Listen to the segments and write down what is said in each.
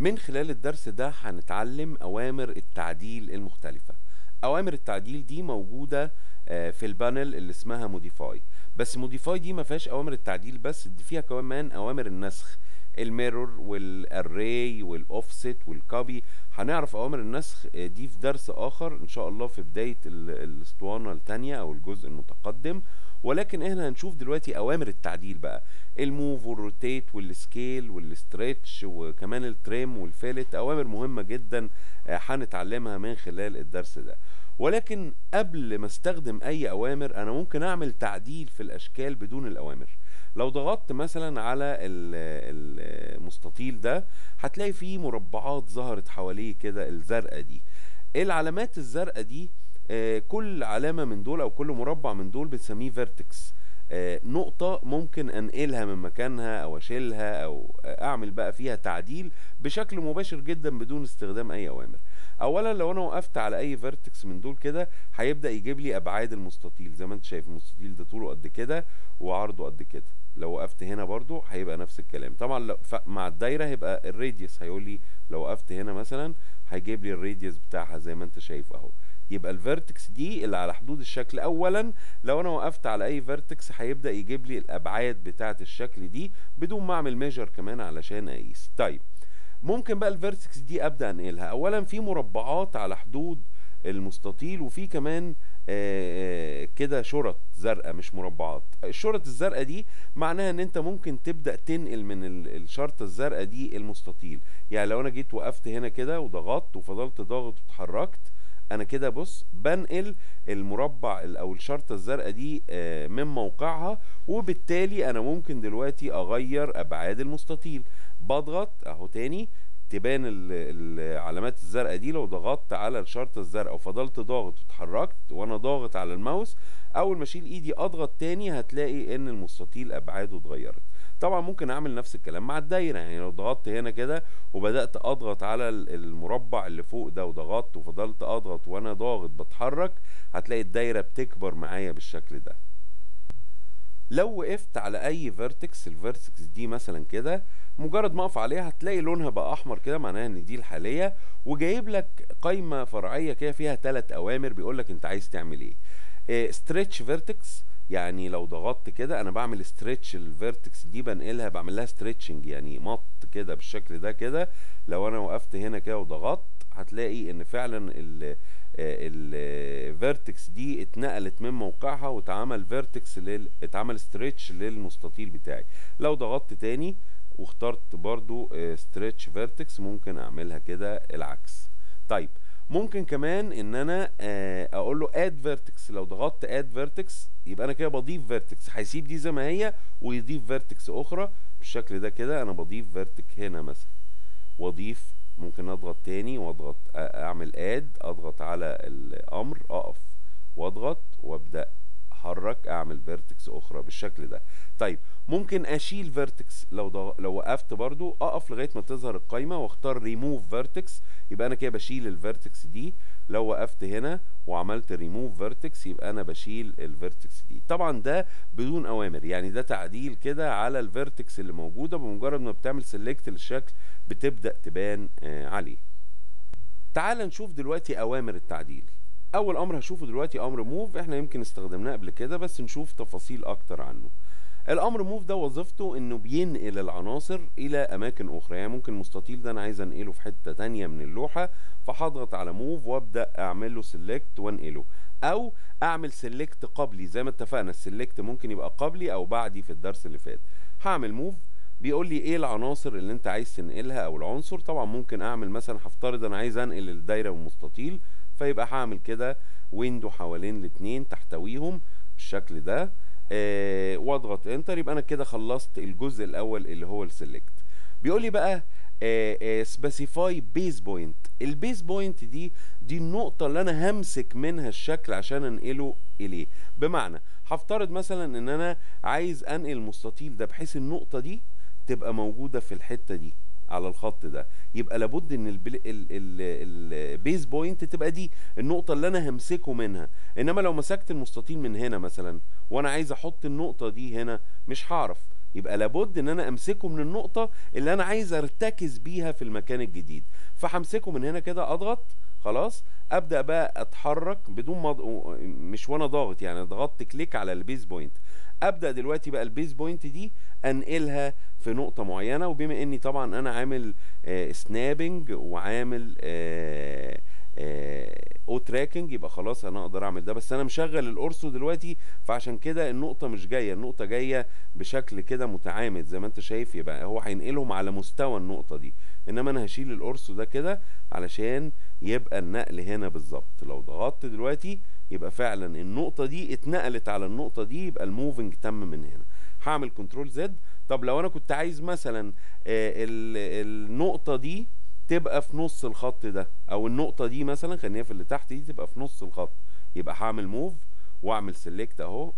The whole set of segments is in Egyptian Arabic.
من خلال الدرس ده هنتعلم أوامر التعديل المختلفة أوامر التعديل دي موجودة آه، في البانل اللي اسمها موديفاي بس موديفاي دي ما فيهاش أوامر التعديل بس دي فيها كمان أوامر النسخ الميرور والاري والاوفست والكوبي هنعرف اوامر النسخ آه، دي في درس اخر ان شاء الله في بدايه ال- الاسطوانه الثانيه او الجزء المتقدم ولكن احنا هنشوف دلوقتي اوامر التعديل بقى الموف والروتيت والسكيل والستريتش وكمان التريم والفيلت اوامر مهمه جدا آه، هنتعلمها من خلال الدرس ده ولكن قبل ما استخدم اي اوامر انا ممكن اعمل تعديل في الاشكال بدون الاوامر لو ضغطت مثلا على ال- المستطيل ده هتلاقي فيه مربعات ظهرت حواليه كده الزرقاء دي العلامات الزرقاء دي آه، كل علامة من دول او كل مربع من دول بنسميه فيرتكس نقطة ممكن انقلها من مكانها او اشيلها او آه، اعمل بقى فيها تعديل بشكل مباشر جدا بدون استخدام اي اوامر اولا لو انا وقفت على اي فيرتكس من دول كده هيبدا يجيب لي ابعاد المستطيل زي ما انت شايف المستطيل ده طوله قد كده وعرضه قد كده لو وقفت هنا برضو هيبقى نفس الكلام طبعا لو ف- مع الدايره هيبقى الراديوس هيقول لي لو وقفت هنا مثلا هيجيب لي الراديوس بتاعها زي ما انت شايف اهو يبقى الفيرتكس دي اللي على حدود الشكل اولا لو انا وقفت على اي فيرتكس هيبدا يجيب لي الابعاد بتاعه الشكل دي بدون ما اعمل ميجر كمان علشان اقيس طيب ممكن بقى الفيرتكس دي ابدا انقلها اولا في مربعات على حدود المستطيل وفي كمان آه، آه، كده شرط زرقاء مش مربعات الشرط الزرقاء دي معناها ان انت ممكن تبدا تنقل من ال- الشرطه الزرقاء دي المستطيل يعني لو انا جيت وقفت هنا كده وضغطت وفضلت ضاغط واتحركت انا كده بص بنقل المربع ال- او الشرطه الزرقاء دي آه، من موقعها وبالتالي انا ممكن دلوقتي اغير ابعاد المستطيل بضغط اهو تاني تبان ال- العلامات الزرقاء دي لو ضغطت على الشرطه الزرقاء وفضلت ضاغط واتحركت وانا ضاغط على الماوس اول ما اشيل ايدي اضغط تاني هتلاقي ان المستطيل ابعاده اتغيرت طبعا ممكن اعمل نفس الكلام مع الدايره يعني لو ضغطت هنا كده وبدات اضغط على ال- المربع اللي فوق ده وضغطت وفضلت اضغط وانا ضاغط بتحرك هتلاقي الدايره بتكبر معايا بالشكل ده لو وقفت على اي فيرتكس الفيرتكس دي مثلا كده مجرد ما اقف عليها هتلاقي لونها بقى احمر كده معناها ان دي الحاليه وجايب لك قائمه فرعيه كده فيها ثلاث اوامر بيقول لك انت عايز تعمل ايه ستريتش فيرتكس يعني لو ضغطت كده انا بعمل ستريتش الفيرتكس دي بنقلها بعمل لها ستريتشنج يعني مط كده بالشكل ده كده لو انا وقفت هنا كده وضغطت هتلاقي ان فعلا ال الفيرتكس دي اتنقلت من موقعها واتعمل فيرتكس لل اتعمل ستريتش للمستطيل بتاعي لو ضغطت تاني واخترت برضو ستريتش فيرتكس ممكن اعملها كده العكس طيب ممكن كمان ان انا آه، اقول له اد فيرتكس لو ضغطت اد فيرتكس يبقى انا كده بضيف فيرتكس هيسيب دي زي ما هي ويضيف فيرتكس اخرى بالشكل ده كده انا بضيف فيرتك هنا مثلا واضيف ممكن اضغط تاني واضغط أ- اعمل اد اضغط على الامر اقف واضغط وابدا احرك اعمل فيرتكس اخرى بالشكل ده طيب ممكن اشيل فيرتكس لو ضغ... لو وقفت برضو اقف لغايه ما تظهر القايمه واختار ريموف فيرتكس يبقى انا كده بشيل الفيرتكس دي لو وقفت هنا وعملت ريموف فيرتكس يبقى انا بشيل الفيرتكس دي طبعا ده بدون اوامر يعني ده تعديل كده على الفيرتكس اللي موجوده بمجرد ما بتعمل سيلكت للشكل بتبدا تبان آه، عليه تعال نشوف دلوقتي اوامر التعديل اول امر هشوفه دلوقتي امر موف احنا يمكن استخدمناه قبل كده بس نشوف تفاصيل اكتر عنه الامر موف ده وظيفته انه بينقل العناصر الى اماكن اخرى يعني ممكن المستطيل ده انا عايز انقله في حته تانية من اللوحه فهضغط على موف وابدا اعمل له سيلكت وانقله او اعمل سيلكت قبلي زي ما اتفقنا السيلكت ممكن يبقى قبلي او بعدي في الدرس اللي فات هعمل موف بيقول لي ايه العناصر اللي انت عايز تنقلها او العنصر طبعا ممكن اعمل مثلا هفترض انا عايز انقل الدايره والمستطيل فيبقى هعمل كده ويندو حوالين الاتنين تحتويهم بالشكل ده آه واضغط انتر يبقى انا كده خلصت الجزء الاول اللي هو السيلكت بيقول لي بقى سبيسيفاي بيز بوينت البيز بوينت دي دي النقطه اللي انا همسك منها الشكل عشان انقله اليه بمعنى هفترض مثلا ان انا عايز انقل المستطيل ده بحيث النقطه دي تبقى موجوده في الحته دي على الخط ده يبقى لابد ان البيز بوينت تبقى دي النقطه اللي انا همسكه منها انما لو مسكت المستطيل من هنا مثلا وانا عايز احط النقطه دي هنا مش هعرف يبقى لابد ان انا امسكه من النقطة اللي انا عايز ارتكز بيها في المكان الجديد فهمسكه من هنا كده اضغط خلاص ابدا بقى اتحرك بدون مض... مش وانا ضاغط يعني ضغطت كليك على البيز بوينت ابدا دلوقتي بقى البيز بوينت دي انقلها في نقطة معينة وبما اني طبعا انا عامل آه سنابنج وعامل آه او تراكنج يبقى خلاص انا اقدر اعمل ده بس انا مشغل القرص دلوقتي فعشان كده النقطه مش جايه النقطه جايه بشكل كده متعامد زي ما انت شايف يبقى هو هينقلهم على مستوى النقطه دي انما انا هشيل القرص ده كده علشان يبقى النقل هنا بالظبط لو ضغطت دلوقتي يبقى فعلا النقطه دي اتنقلت على النقطه دي يبقى الموفنج تم من هنا هعمل كنترول زد طب لو انا كنت عايز مثلا النقطه دي تبقى في نص الخط ده او النقطه دي مثلا خلينا في اللي تحت دي تبقى في نص الخط يبقى هعمل موف واعمل سيلكت اهو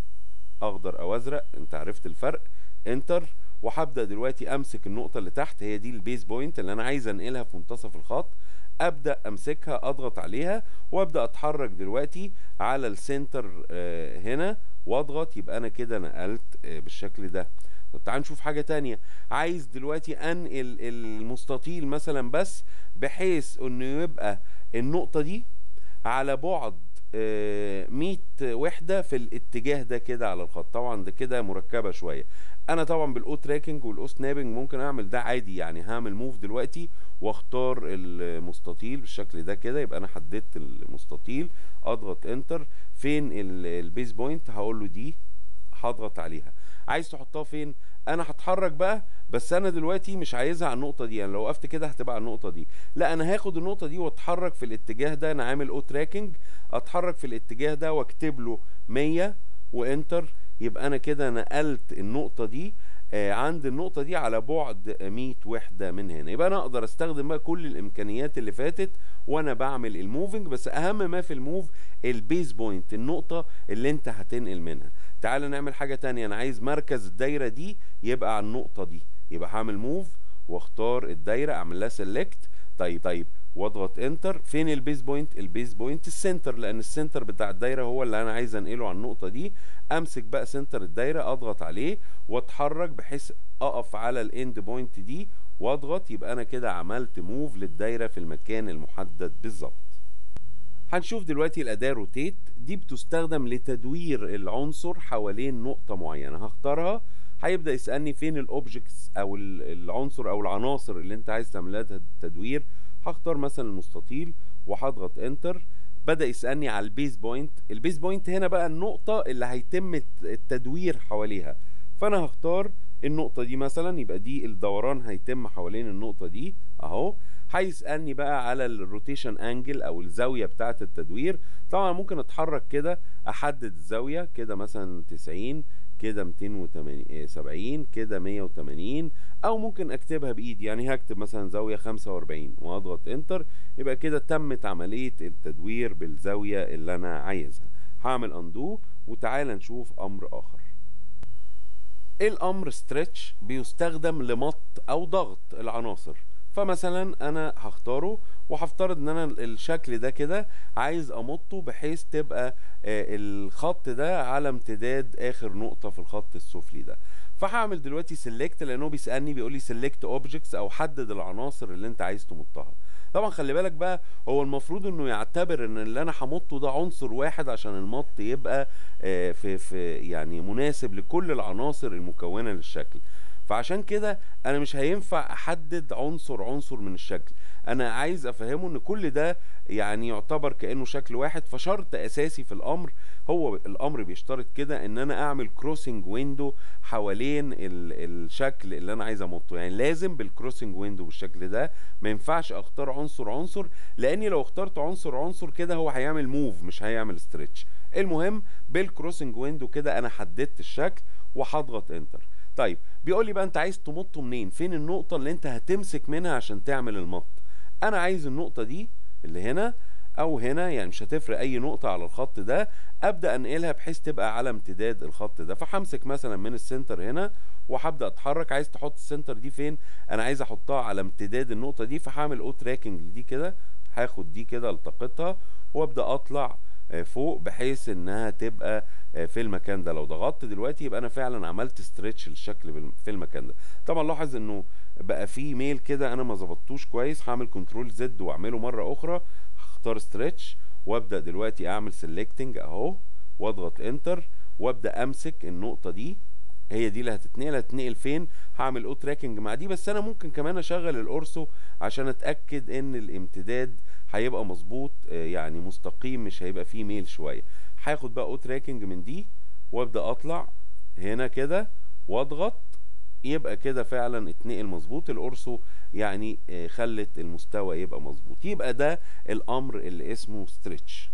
اخضر او ازرق انت عرفت الفرق انتر وهبدا دلوقتي امسك النقطه اللي تحت هي دي البيز بوينت اللي انا عايز انقلها في منتصف الخط ابدا امسكها اضغط عليها وابدا اتحرك دلوقتي على السنتر آه هنا واضغط يبقى انا كده نقلت آه بالشكل ده طب تعال نشوف حاجة تانية عايز دلوقتي انقل المستطيل مثلا بس بحيث انه يبقى النقطة دي على بعد 100 وحدة في الاتجاه ده كده على الخط طبعا ده كده مركبة شوية انا طبعا بالاو تراكنج والاو سنابنج ممكن اعمل ده عادي يعني هعمل موف دلوقتي واختار المستطيل بالشكل ده كده يبقى انا حددت المستطيل اضغط انتر فين البيز بوينت هقول له دي هضغط عليها عايز تحطها فين انا هتحرك بقى بس انا دلوقتي مش عايزها على النقطه دي يعني لو وقفت كده هتبقى على النقطه دي لا انا هاخد النقطه دي واتحرك في الاتجاه ده انا عامل او تراكنج اتحرك في الاتجاه ده واكتب له 100 وانتر يبقى انا كده نقلت النقطه دي آه عند النقطه دي على بعد 100 وحده من هنا يبقى انا اقدر استخدم بقى كل الامكانيات اللي فاتت وانا بعمل الموفنج بس اهم ما في الموف البيز بوينت النقطه اللي انت هتنقل منها تعال نعمل حاجة تانية انا عايز مركز الدايرة دي يبقى على النقطة دي يبقى هعمل موف واختار الدايرة اعمل لها سيلكت طيب طيب واضغط انتر فين البيز بوينت البيز بوينت السنتر لان السنتر بتاع الدايره هو اللي انا عايز انقله على النقطه دي امسك بقى سنتر الدايره اضغط عليه واتحرك بحيث اقف على الاند بوينت دي واضغط يبقى انا كده عملت موف للدايره في المكان المحدد بالظبط هنشوف دلوقتي الأداة روتيت دي بتستخدم لتدوير العنصر حوالين نقطة معينة هختارها هيبدأ يسألني فين الأوبجكتس أو العنصر أو العناصر اللي أنت عايز تعملها تدوير هختار مثلا المستطيل وهضغط انتر بدأ يسألني على البيز بوينت البيز بوينت هنا بقى النقطة اللي هيتم التدوير حواليها فأنا هختار النقطة دي مثلا يبقى دي الدوران هيتم حوالين النقطة دي أهو هيسالني بقى على الروتيشن انجل او الزاويه بتاعه التدوير طبعا ممكن اتحرك كده احدد الزاويه كده مثلا 90 كده 270 كده 180 او ممكن اكتبها بايدي يعني هكتب مثلا زاويه 45 واضغط انتر يبقى كده تمت عمليه التدوير بالزاويه اللي انا عايزها هعمل اندو وتعالى نشوف امر اخر الامر ستريتش بيستخدم لمط او ضغط العناصر فمثلا انا هختاره وهفترض ان انا الشكل ده كده عايز امطه بحيث تبقى الخط ده على امتداد اخر نقطه في الخط السفلي ده فهعمل دلوقتي سيلكت لانه بيسالني بيقول لي سيلكت اوبجكتس او حدد العناصر اللي انت عايز تمطها طبعا خلي بالك بقى هو المفروض انه يعتبر ان اللي انا همطه ده عنصر واحد عشان المط يبقى في في يعني مناسب لكل العناصر المكونه للشكل فعشان كده انا مش هينفع احدد عنصر عنصر من الشكل انا عايز افهمه ان كل ده يعني يعتبر كانه شكل واحد فشرط اساسي في الامر هو الامر بيشترط كده ان انا اعمل كروسنج ويندو حوالين الشكل اللي انا عايز امطه يعني لازم بالكروسنج ويندو بالشكل ده ما ينفعش اختار عنصر عنصر لاني لو اخترت عنصر عنصر كده هو هيعمل موف مش هيعمل ستريتش المهم بالكروسنج ويندو كده انا حددت الشكل وهضغط انتر طيب بيقول لي بقى انت عايز تمطه منين فين النقطة اللي انت هتمسك منها عشان تعمل المط انا عايز النقطة دي اللي هنا او هنا يعني مش هتفرق اي نقطة على الخط ده ابدأ انقلها بحيث تبقى على امتداد الخط ده فهمسك مثلا من السنتر هنا وهبدأ اتحرك عايز تحط السنتر دي فين انا عايز احطها على امتداد النقطة دي فهعمل او تراكنج دي كده هاخد دي كده التقطها وابدأ اطلع آه، فوق بحيث انها تبقى آه، في المكان ده لو ضغطت دلوقتي يبقى انا فعلا عملت ستريتش للشكل بال- في المكان ده طبعا لاحظ انه بقى في ميل كده انا ما ظبطتوش كويس هعمل كنترول زد واعمله مره اخرى هختار ستريتش وابدا دلوقتي اعمل سيلكتنج اهو واضغط انتر وابدا امسك النقطه دي هي دي اللي هتتنقل هتتنقل فين هعمل او تراكنج مع دي بس انا ممكن كمان اشغل الاورسو عشان اتاكد ان الامتداد هيبقى مظبوط آه، يعني مستقيم مش هيبقى فيه ميل شويه هاخد بقى او تراكنج من دي وابدا اطلع هنا كده واضغط يبقى كده فعلا اتنقل مظبوط القرصه يعني آه، خلت المستوى يبقى مظبوط يبقى ده الامر اللي اسمه ستريتش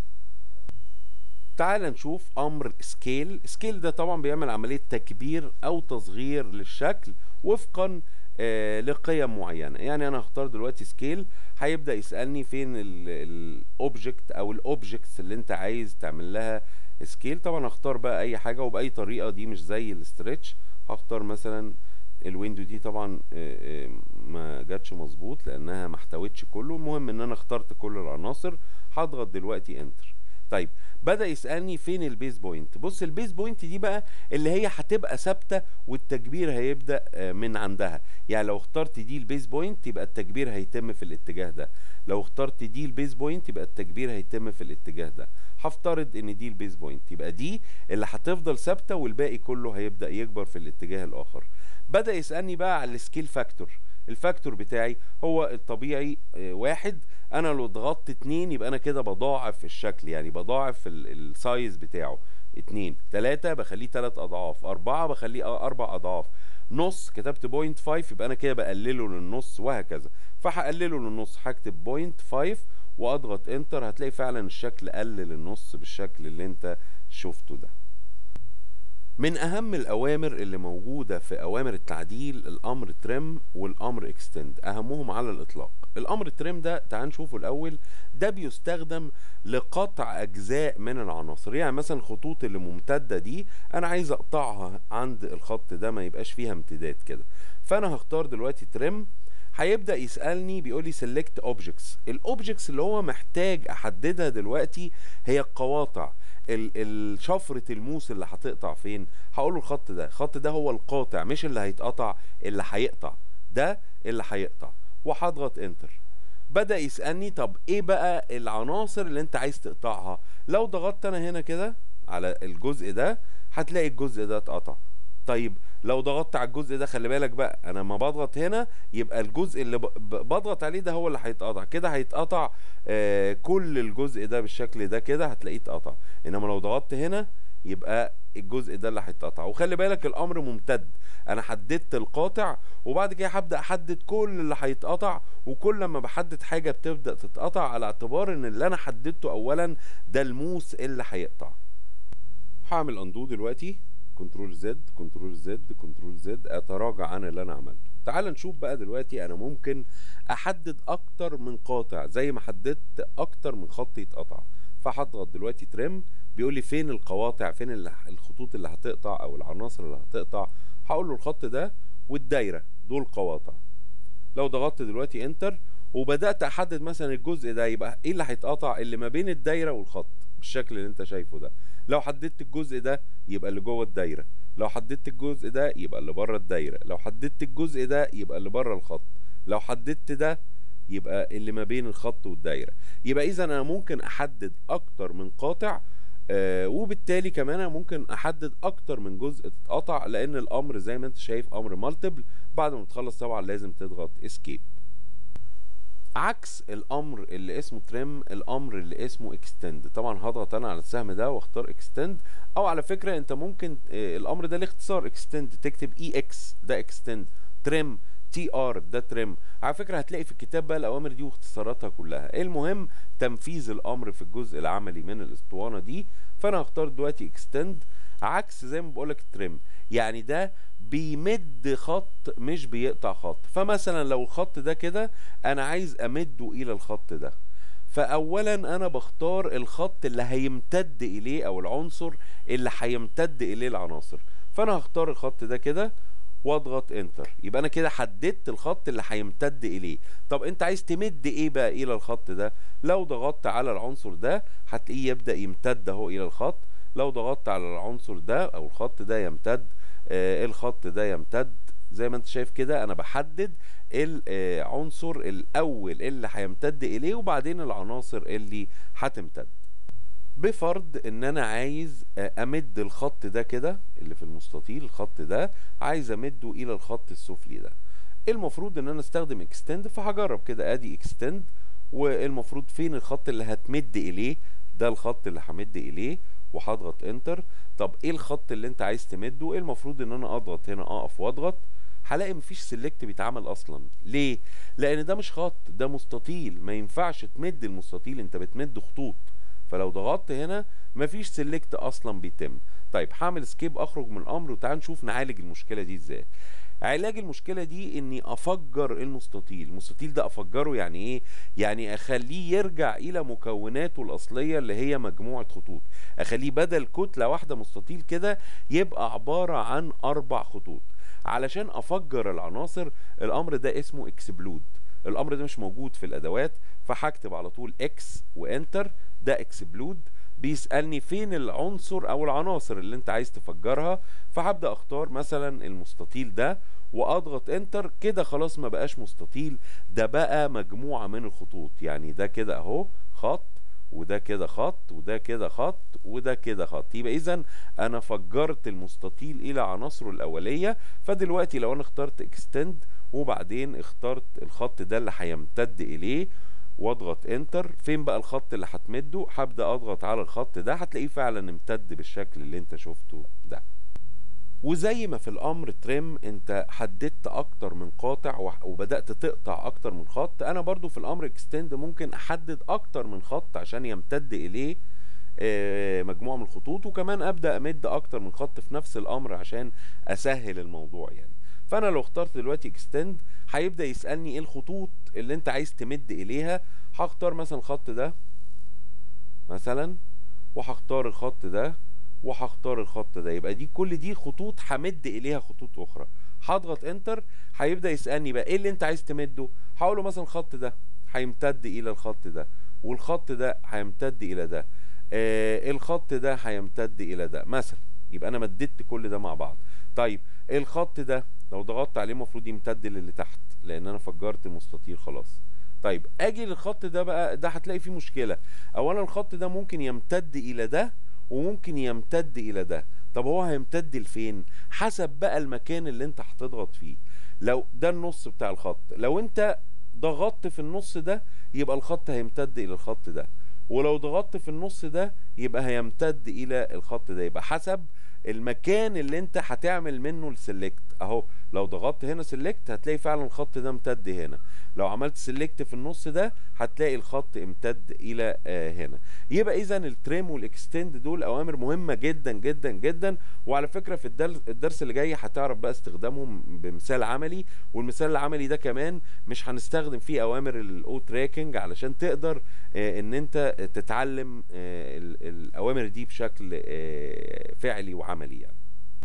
تعال نشوف امر سكيل سكيل ده طبعا بيعمل عمليه تكبير او تصغير للشكل وفقا آه لقيم معينه يعني انا هختار دلوقتي سكيل هيبدا يسالني فين الاوبجكت او الاوبجكتس اللي انت عايز تعمل لها سكيل طبعا هختار بقى اي حاجه وباي طريقه دي مش زي الاسترتش هختار مثلا الويندو دي طبعا آه، آه، ما جاتش مظبوط لانها ما احتوتش كله المهم ان انا اخترت كل العناصر هضغط دلوقتي انتر طيب بدا يسالني فين البيز بوينت بص البيز بوينت دي بقى اللي هي هتبقى ثابته والتكبير هيبدا آه، من عندها يعني لو اخترت دي البيز بوينت يبقى التكبير هيتم في الاتجاه ده لو اخترت دي البيز بوينت يبقى التكبير هيتم في الاتجاه ده هفترض ان دي البيز بوينت يبقى دي اللي هتفضل ثابته والباقي كله هيبدا يكبر في الاتجاه الاخر بدا يسالني بقى على السكيل فاكتور الفاكتور بتاعي هو الطبيعي آه، واحد انا لو ضغطت اتنين يبقى انا كده بضاعف الشكل يعني بضاعف ال- السايز بتاعه اتنين تلاتة بخليه تلات اضعاف اربعة بخليه أ- اربع اضعاف نص كتبت بوينت فايف يبقى انا كده بقلله للنص وهكذا فهقلله للنص هكتب بوينت فايف واضغط انتر هتلاقي فعلا الشكل قل للنص بالشكل اللي انت شفته ده من اهم الاوامر اللي موجوده في اوامر التعديل الامر ترم والامر اكستند اهمهم على الاطلاق الامر ترم ده تعال نشوفه الاول ده بيستخدم لقطع اجزاء من العناصر يعني مثلا الخطوط اللي ممتده دي انا عايز اقطعها عند الخط ده ما يبقاش فيها امتداد كده فانا هختار دلوقتي ترم هيبدا يسالني بيقول لي سيلكت اوبجكتس الاوبجكتس اللي هو محتاج احددها دلوقتي هي القواطع ال- ال- شفره الموس اللي هتقطع فين هقول له الخط ده الخط ده هو القاطع مش اللي هيتقطع اللي هيقطع ده اللي هيقطع وهضغط انتر بدا يسالني طب ايه بقى العناصر اللي انت عايز تقطعها لو ضغطت انا هنا كده على الجزء ده هتلاقي الجزء ده اتقطع طيب لو ضغطت على الجزء ده خلي بالك بقى انا ما بضغط هنا يبقى الجزء اللي ب- ب- بضغط عليه ده هو اللي هيتقطع كده هيتقطع آه كل الجزء ده بالشكل ده كده هتلاقيه اتقطع انما لو ضغطت هنا يبقى الجزء ده اللي هيتقطع وخلي بالك الامر ممتد انا حددت القاطع وبعد كده هبدا احدد كل اللي هيتقطع وكل ما بحدد حاجه بتبدا تتقطع على اعتبار ان اللي انا حددته اولا ده الموس اللي هيقطع هعمل اندو دلوقتي كنترول زد كنترول زد كنترول زد اتراجع عن اللي انا عملته تعال نشوف بقى دلوقتي انا ممكن احدد اكتر من قاطع زي ما حددت اكتر من خط يتقطع فهضغط دلوقتي ترم بيقول لي فين القواطع فين ال- الخطوط اللي هتقطع او العناصر اللي هتقطع هقول له الخط ده والدايره دول قواطع لو ضغطت دلوقتي انتر وبدات احدد مثلا الجزء ده يبقى ايه اللي هيتقطع اللي ما بين الدايره والخط بالشكل اللي انت شايفه ده لو حددت الجزء ده يبقى اللي جوه الدايره لو حددت الجزء ده يبقى اللي بره الدايره لو حددت الجزء ده يبقى اللي بره الخط لو حددت ده يبقى اللي ما بين الخط والدايره يبقى اذا انا ممكن احدد اكتر من قاطع آه وبالتالي كمان انا ممكن احدد اكتر من جزء تتقطع لان الامر زي ما انت شايف امر مالتيبل بعد ما تخلص طبعا لازم تضغط اسكيب عكس الامر اللي اسمه تريم الامر اللي اسمه اكستند طبعا هضغط انا على السهم ده واختار اكستند او على فكره انت ممكن آه، الامر ده ليه اختصار اكستند تكتب اي اكس ده اكستند تريم تي ار ده تريم على فكره هتلاقي في الكتاب بقى الاوامر دي واختصاراتها كلها المهم تنفيذ الامر في الجزء العملي من الاسطوانه دي فانا هختار دلوقتي اكستند عكس زي ما بقولك التريم يعني ده بيمد خط مش بيقطع خط فمثلا لو الخط ده كده انا عايز امده الى الخط ده فاولا انا بختار الخط اللي هيمتد اليه او العنصر اللي هيمتد اليه العناصر فانا هختار الخط ده كده واضغط انتر يبقى انا كده حددت الخط اللي هيمتد اليه طب انت عايز تمد ايه بقى الى الخط ده لو ضغطت على العنصر ده هتلاقيه يبدا يمتد اهو الى الخط لو ضغطت على العنصر ده او الخط ده يمتد آه الخط ده يمتد زي ما انت شايف كده انا بحدد العنصر الاول اللي هيمتد اليه وبعدين العناصر اللي هتمتد بفرض ان انا عايز امد الخط ده كده اللي في المستطيل الخط ده عايز امده الى الخط السفلي ده المفروض ان انا استخدم اكستند فهجرب كده ادي اكستند والمفروض فين الخط اللي هتمد اليه ده الخط اللي همد اليه وهضغط انتر طب ايه الخط اللي انت عايز تمده المفروض ان انا اضغط هنا اقف واضغط هلاقي مفيش سيلكت بيتعمل اصلا ليه لان ده مش خط ده مستطيل ما ينفعش تمد المستطيل انت بتمد خطوط فلو ضغطت هنا مفيش سيلكت اصلا بيتم طيب هعمل سكيب اخرج من الامر وتعال نشوف نعالج المشكله دي ازاي علاج المشكله دي اني افجر المستطيل المستطيل ده افجره يعني ايه يعني اخليه يرجع الى مكوناته الاصليه اللي هي مجموعه خطوط اخليه بدل كتله واحده مستطيل كده يبقى عباره عن اربع خطوط علشان افجر العناصر الامر ده اسمه اكسبلود الامر ده مش موجود في الادوات فهكتب على طول اكس وانتر ده اكسبلود بيسالني فين العنصر او العناصر اللي انت عايز تفجرها فهبدا اختار مثلا المستطيل ده واضغط انتر كده خلاص ما بقاش مستطيل ده بقى مجموعه من الخطوط يعني ده كده اهو خط وده كده خط وده كده خط وده كده خط يبقى اذا انا فجرت المستطيل الى عناصره الاوليه فدلوقتي لو انا اخترت اكستند وبعدين اخترت الخط ده اللي هيمتد اليه واضغط انتر فين بقى الخط اللي هتمده هبدا اضغط على الخط ده هتلاقيه فعلا امتد بالشكل اللي انت شفته ده وزي ما في الامر تريم انت حددت اكتر من قاطع وبدات تقطع اكتر من خط انا برضو في الامر اكستند ممكن احدد اكتر من خط عشان يمتد اليه مجموعه من الخطوط وكمان ابدا امد اكتر من خط في نفس الامر عشان اسهل الموضوع يعني فانا لو اخترت دلوقتي اكستند هيبدا يسالني ايه الخطوط اللي انت عايز تمد اليها هختار مثلا الخط ده مثلا وهختار الخط ده وهختار الخط ده يبقى دي كل دي خطوط همد اليها خطوط اخرى هضغط انتر هيبدا يسالني بقى ايه اللي انت عايز تمده هقول له مثلا الخط ده هيمتد الى الخط ده والخط ده هيمتد الى ده آه الخط ده هيمتد الى ده مثلا يبقى انا مددت كل ده مع بعض طيب الخط ده لو ضغطت عليه المفروض يمتد للي تحت لان انا فجرت المستطيل خلاص طيب اجي للخط ده بقى ده هتلاقي فيه مشكله اولا الخط ده ممكن يمتد الى ده وممكن يمتد الى ده طب هو هيمتد لفين حسب بقى المكان اللي انت هتضغط فيه لو ده النص بتاع الخط لو انت ضغطت في النص ده يبقى الخط هيمتد الى الخط ده ولو ضغطت في النص ده يبقى هيمتد الى الخط ده يبقى حسب المكان اللي انت هتعمل منه السلكت اهو لو ضغطت هنا سلكت هتلاقي فعلا الخط ده امتد هنا لو عملت سلكت في النص ده هتلاقي الخط امتد الى آه هنا يبقى اذا التريم والاكستند دول اوامر مهمه جدا جدا جدا وعلى فكره في الدرس اللي جاي هتعرف بقى استخدامهم بمثال عملي والمثال العملي ده كمان مش هنستخدم فيه اوامر الاو تراكنج علشان تقدر آه ان انت تتعلم آه الاوامر دي بشكل فعلي وعملي يعني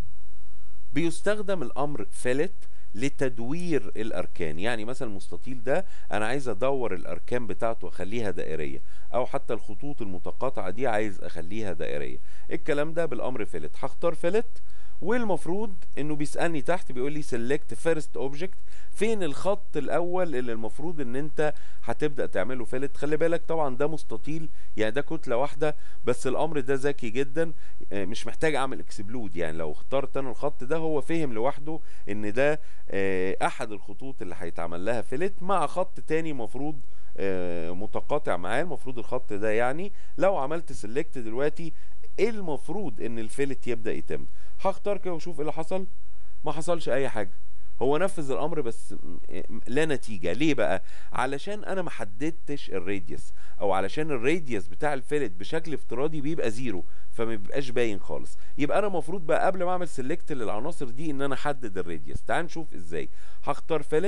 بيستخدم الامر فيلت لتدوير الاركان يعني مثلا المستطيل ده انا عايز ادور الاركان بتاعته اخليها دائريه او حتى الخطوط المتقاطعه دي عايز اخليها دائريه الكلام ده بالامر فيلت هختار فيلت والمفروض انه بيسالني تحت بيقول لي سيلكت فيرست اوبجكت فين الخط الاول اللي المفروض ان انت هتبدا تعمله فيلت خلي بالك طبعا ده مستطيل يعني ده كتله واحده بس الامر ده ذكي جدا مش محتاج اعمل اكسبلود يعني لو اخترت انا الخط ده هو فهم لوحده ان ده احد الخطوط اللي هيتعمل لها فيلت مع خط تاني مفروض متقاطع معاه المفروض الخط ده يعني لو عملت سيلكت دلوقتي ايه المفروض ان الفيلت يبدا يتم هختار كده واشوف ايه اللي حصل ما حصلش اي حاجه هو نفذ الامر بس لا نتيجه ليه بقى علشان انا ما حددتش الراديوس او علشان الراديوس بتاع الفيلت بشكل افتراضي بيبقى زيرو فما بيبقاش باين خالص يبقى انا المفروض بقى قبل ما اعمل سيلكت للعناصر دي ان انا احدد الراديوس تعال نشوف ازاي هختار فيلت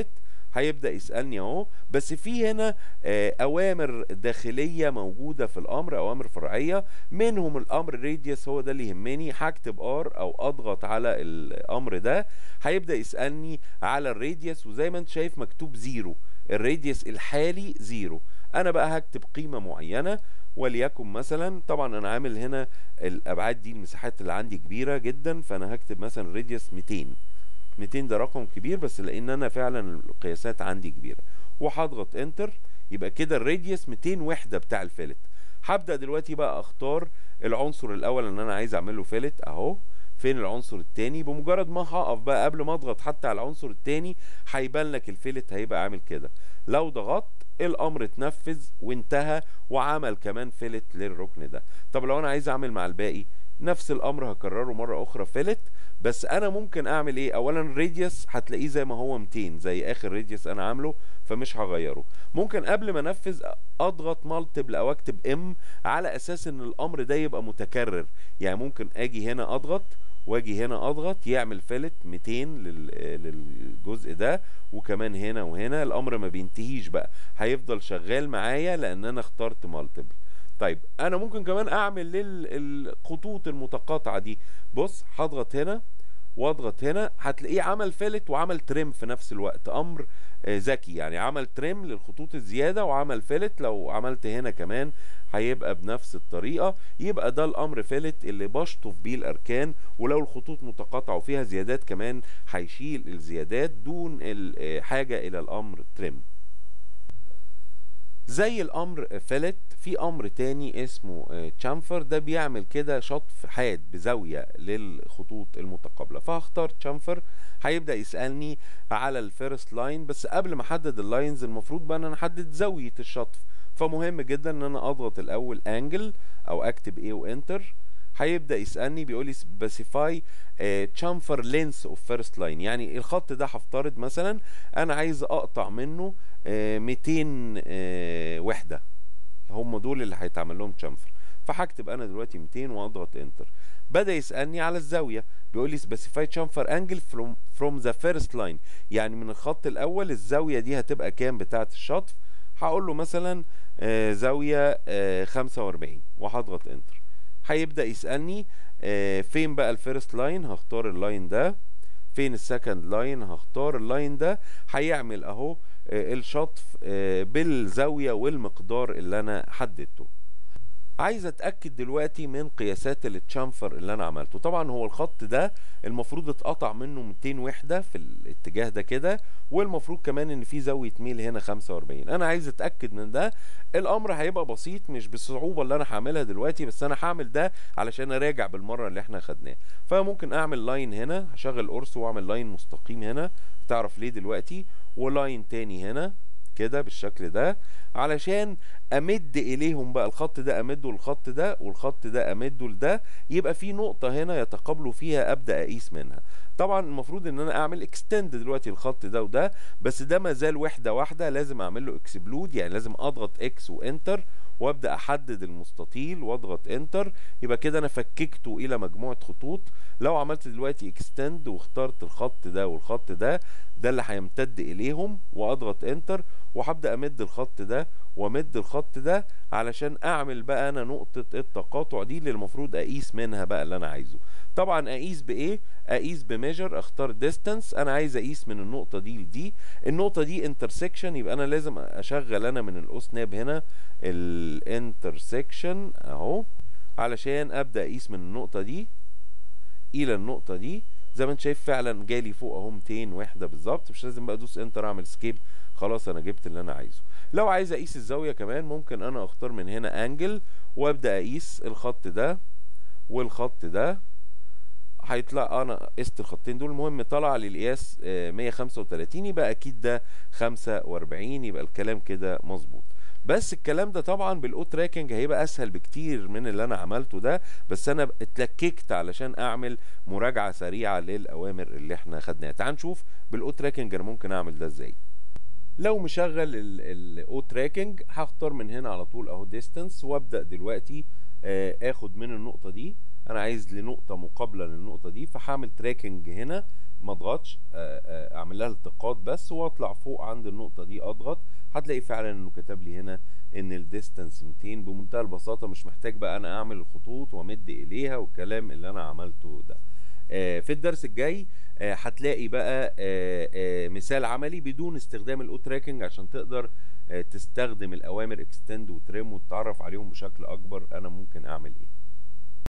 هيبدا يسالني اهو بس في هنا آه، اوامر داخليه موجوده في الامر اوامر فرعيه منهم الامر راديوس هو ده اللي يهمني هكتب ار او اضغط على الامر ده هيبدا يسالني على الراديوس وزي ما انت شايف مكتوب زيرو الراديوس الحالي زيرو انا بقى هكتب قيمه معينه وليكن مثلا طبعا انا عامل هنا الابعاد دي المساحات اللي عندي كبيره جدا فانا هكتب مثلا راديوس 200 200 ده رقم كبير بس لان انا فعلا القياسات عندي كبيره وهضغط انتر يبقى كده الراديوس 200 وحده بتاع الفيلت هبدا دلوقتي بقى اختار العنصر الاول اللي انا عايز اعمل له فيلت اهو فين العنصر التاني بمجرد ما هقف بقى قبل ما اضغط حتى على العنصر التاني هيبان لك الفيلت هيبقى عامل كده لو ضغطت الامر اتنفذ وانتهى وعمل كمان فيلت للركن ده طب لو انا عايز اعمل مع الباقي نفس الامر هكرره مره اخرى فيلت بس انا ممكن اعمل ايه اولا الراديوس هتلاقيه زي ما هو 200 زي اخر راديوس انا عامله فمش هغيره ممكن قبل ما انفذ اضغط مالتيبل او اكتب ام على اساس ان الامر ده يبقى متكرر يعني ممكن اجي هنا اضغط واجي هنا اضغط يعمل فيلت 200 للجزء ده وكمان هنا وهنا الامر ما بينتهيش بقى هيفضل شغال معايا لان انا اخترت مالتيبل طيب انا ممكن كمان اعمل للخطوط المتقاطعه دي بص هضغط هنا واضغط هنا هتلاقيه عمل فيلت وعمل تريم في نفس الوقت امر ذكي يعني عمل تريم للخطوط الزياده وعمل فيلت لو عملت هنا كمان هيبقى بنفس الطريقه يبقى ده الامر فيلت اللي بشطف بيه الاركان ولو الخطوط متقاطعه وفيها زيادات كمان هيشيل الزيادات دون الحاجه الى الامر تريم زي الامر فيلت في امر تاني اسمه تشامفر ده بيعمل كده شطف حاد بزاويه للخطوط المتقابله فهختار تشامفر هيبدا يسالني على الفيرست لاين بس قبل ما احدد اللاينز المفروض بقى ان انا احدد زاويه الشطف فمهم جدا ان انا اضغط الاول انجل او اكتب ايه وانتر هيبدا يسالني بيقول لي سبيسيفاي تشامفر لينس اوف فيرست لاين يعني الخط ده هفترض مثلا انا عايز اقطع منه uh, 200 uh, وحده هم دول اللي هيتعمل لهم تشامفر فهكتب انا دلوقتي 200 واضغط انتر بدا يسالني على الزاويه بيقول لي سبيسيفاي تشامفر انجل فروم فروم ذا فيرست لاين يعني من الخط الاول الزاويه دي هتبقى كام بتاعه الشطف هقول له مثلا آه زاويه آه 45 وهضغط انتر هيبدا يسالني آه فين بقى الفيرست لاين هختار اللاين ده فين السكند لاين هختار اللاين ده هيعمل اهو الشطف بالزاويه والمقدار اللي انا حددته عايز اتاكد دلوقتي من قياسات التشامفر اللي انا عملته طبعا هو الخط ده المفروض اتقطع منه 200 وحده في الاتجاه ده كده والمفروض كمان ان في زاويه ميل هنا 45 انا عايز اتاكد من ده الامر هيبقى بسيط مش بالصعوبه اللي انا هعملها دلوقتي بس انا هعمل ده علشان اراجع بالمره اللي احنا خدناه فممكن اعمل لاين هنا هشغل قرص واعمل لاين مستقيم هنا تعرف ليه دلوقتي ولاين تاني هنا كده بالشكل ده علشان امد اليهم بقى الخط ده امده للخط ده والخط ده امده لده يبقى في نقطة هنا يتقابلوا فيها ابدا اقيس منها طبعا المفروض ان انا اعمل اكستند دلوقتي الخط ده وده بس ده ما زال وحدة واحدة لازم اعمل له اكسبلود يعني لازم اضغط اكس وانتر وابدا احدد المستطيل واضغط انتر يبقى كده انا فككته الى مجموعه خطوط لو عملت دلوقتي اكستند واخترت الخط ده والخط ده ده اللي هيمتد اليهم واضغط انتر وهبدا امد الخط ده وامد الخط ده علشان اعمل بقى انا نقطه التقاطع دي اللي المفروض اقيس منها بقى اللي انا عايزه طبعا اقيس بايه اقيس بميجر اختار ديستانس انا عايز اقيس من النقطه دي لدي النقطه دي انترسكشن يبقى انا لازم اشغل انا من الاوس ناب هنا الانترسكشن اهو علشان ابدا اقيس من النقطه دي الى النقطه دي زي ما انت شايف فعلا جالي فوق اهو 200 وحده بالظبط مش لازم بقى ادوس انتر اعمل سكيب خلاص انا جبت اللي انا عايزه لو عايز اقيس الزاويه كمان ممكن انا اختار من هنا انجل وابدا اقيس الخط ده والخط ده هيطلع انا قست الخطين دول المهم طلع للقياس 135 يبقى اكيد ده 45 يبقى الكلام كده مظبوط بس الكلام ده طبعا بالاو تراكنج هيبقى اسهل بكتير من اللي انا عملته ده بس انا اتلككت علشان اعمل مراجعه سريعه للاوامر اللي احنا خدناها تعال نشوف بالاو تراكنج انا ممكن اعمل ده ازاي لو مشغل الاو تراكنج هختار من هنا على طول اهو ديستانس وابدا دلوقتي اخد من النقطه دي انا عايز لنقطه مقابله للنقطه دي فهعمل تراكنج هنا ما اضغطش آه، آه، اعمل لها التقاط بس واطلع فوق عند النقطه دي اضغط هتلاقي فعلا انه كتب لي هنا ان الديستانس 200 بمنتهى البساطه مش محتاج بقى انا اعمل الخطوط وامد اليها والكلام اللي انا عملته ده آه، في الدرس الجاي آه، هتلاقي بقى آه، آه، مثال عملي بدون استخدام الاو تراكنج عشان تقدر آه، تستخدم الاوامر اكستند وتريم وتتعرف عليهم بشكل اكبر انا ممكن اعمل ايه